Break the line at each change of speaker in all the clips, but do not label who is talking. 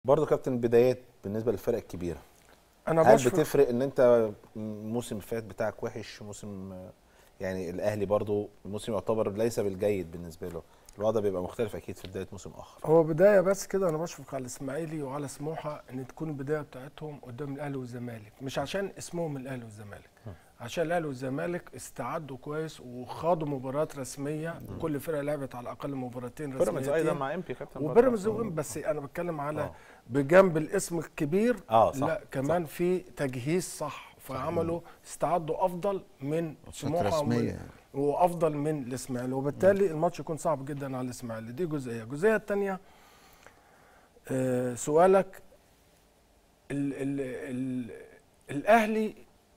برضه كابتن بدايات بالنسبه للفرق الكبيره
انا
هل
بشوف
بتفرق ان انت الموسم اللي فات بتاعك وحش موسم يعني الاهلي برضه الموسم يعتبر ليس بالجيد بالنسبه له الوضع بيبقى مختلف اكيد في بدايه موسم اخر
هو بدايه بس كده انا بشفق على الاسماعيلي وعلى سموحه ان تكون البدايه بتاعتهم قدام الاهلي والزمالك مش عشان اسمهم الاهلي والزمالك عشان الاهلي والزمالك استعدوا كويس وخاضوا مباريات رسميه كل فرقه لعبت على الاقل مباراتين
بيراميدز ايضا
رسميتين
مع امبي كابتن
وبيراميدز
برضه.
وإم- بس انا بتكلم على
آه.
بجنب الاسم الكبير
اه صح
لا كمان في تجهيز صح فعملوا استعدوا افضل من سموحه ومن-
رسميه
وافضل من الاسماعيلي وبالتالي الماتش يكون صعب جدا على الاسماعيلي دي جزئيه الجزئيه الثانيه آه سؤالك ال ال ال الاهلي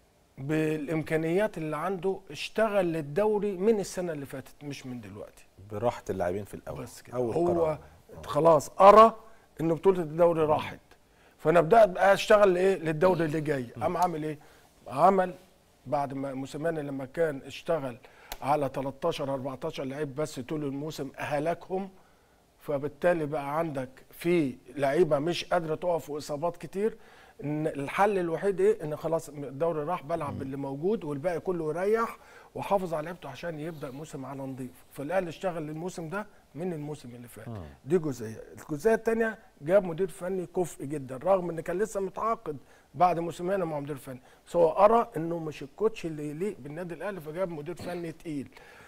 بالامكانيات اللي عنده اشتغل للدوري من السنه اللي فاتت مش من دلوقتي
براحه اللاعبين في الاول
بس كده
اول
هو
قرار.
خلاص ارى ان بطوله الدوري راحت فانا بدات بقى اشتغل لايه للدوري اللي جاي قام عامل ايه عمل بعد ما موسيماني لما كان اشتغل على 13 14 لعيب بس طول الموسم اهلكهم فبالتالي بقى عندك في لعيبه مش قادره تقف واصابات كتير ان الحل الوحيد ايه ان خلاص الدوري راح بلعب باللي موجود والباقي كله يريح وحافظ على لعيبته عشان يبدا موسم على نظيف فالاهلي اشتغل الموسم ده من الموسم اللي فات دي جزئيه الجزئيه الثانيه جاب مدير فني كفء جدا رغم ان كان لسه متعاقد بعد موسمين مع مدير فني بس هو ارى انه مش الكوتش اللي يليق بالنادي الاهلي فجاب مدير فني تقيل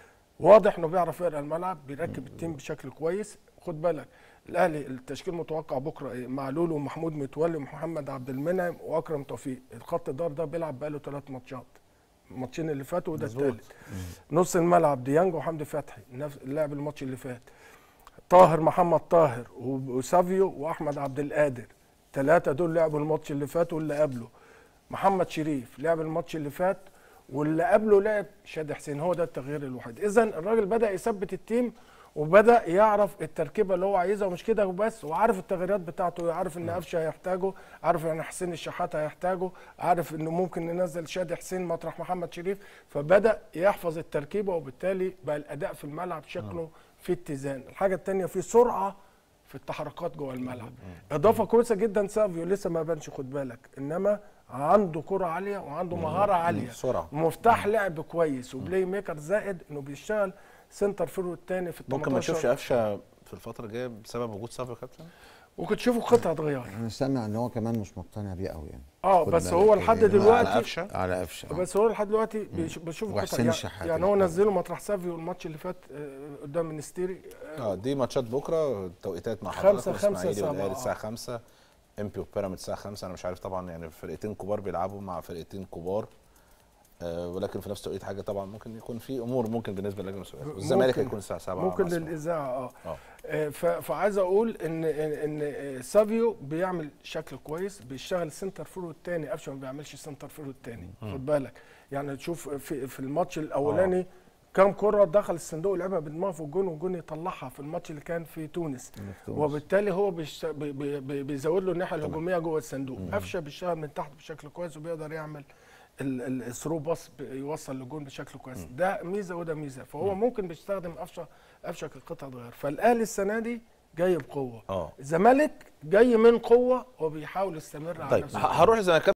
واضح انه بيعرف يقرا الملعب بيركب التيم بشكل كويس خد بالك الاهلي التشكيل متوقع بكره إيه؟ معلول ومحمود متولي ومحمد عبد المنعم واكرم توفيق الخط الدار ده بيلعب بقاله ثلاث ماتشات الماتشين اللي فاتوا وده
مظبوط.
الثالث نص الملعب ديانج وحمدي فتحي نفس لعب الماتش اللي فات طاهر محمد طاهر وسافيو واحمد عبد القادر ثلاثه دول لعبوا الماتش اللي فات واللي قبله محمد شريف لعب الماتش اللي فات واللي قبله لعب شادي حسين هو ده التغيير الوحيد اذا الراجل بدا يثبت التيم وبدا يعرف التركيبه اللي هو عايزها ومش كده وبس وعارف التغييرات بتاعته عارف ان قفشه هيحتاجه عارف ان حسين الشحات هيحتاجه عارف انه ممكن ننزل شادي حسين مطرح محمد شريف فبدا يحفظ التركيبه وبالتالي بقى الاداء في الملعب شكله في اتزان الحاجه الثانيه في سرعه في التحركات جوه الملعب اضافه كويسه جدا سافيو لسه ما بانش خد بالك انما عنده كره عاليه وعنده مهاره عاليه
سرعه
مفتاح لعب كويس وبلاي ميكر زائد انه بيشتغل سنتر فيرو الثاني في ال
ممكن ما
18
نشوفش قفشه في الفتره الجايه بسبب وجود سافيو كابتن
ممكن تشوفوا قطعه غيار
انا سامع ان هو كمان مش مقتنع بيه قوي يعني
اه
خد
بس
بالك
هو لحد
يعني.
على
دلوقتي
قفشه
على قفشه آه.
بس هو لحد دلوقتي بيش- بشوف قطع
وحسين
يعني,
الشحات
يعني هو
اللي-
نزله مطرح سافيو الماتش اللي فات آه، قدام منستيري
اه دي ماتشات بكره توقيتات مع
خمسة-
حضراتكم
خمسة
الاسماعيلي
سبعة،
والاهلي
آه.
الساعه 5 امبي وبيراميدز الساعه 5 انا مش عارف طبعا يعني فرقتين كبار بيلعبوا مع فرقتين كبار آه ولكن في نفس التوقيت حاجه طبعا ممكن يكون في امور ممكن بالنسبه للجنه السعوديه والزمالك
ممكن.
هيكون الساعه 7
ممكن
مع أسوان.
للاذاعه اه
اه
آه، ف- فعايز اقول ان ان ان سافيو بيعمل شكل كويس بيشتغل سنتر فورو الثاني قفشه ما بيعملش سنتر فورو الثاني خد بالك يعني تشوف في في الماتش الاولاني كام كره دخل الصندوق لعبها بدماغه في الجون والجون يطلعها في الماتش اللي كان في تونس وبالتالي هو بيشت... بي... بي... بي... بيزود له الناحيه الهجوميه جوه الصندوق قفشه بيشتغل من تحت بشكل كويس وبيقدر يعمل ال- ال- الثرو باص يوصل للجون بشكل كويس ده ميزه وده ميزه فهو ممكن بيستخدم قفشه قفشه كقطعه غيار فالاهلي السنه دي جاي بقوه
اه
الزمالك جاي من قوه وبيحاول يستمر على
طيب
نفس
ه- هروح للزمالك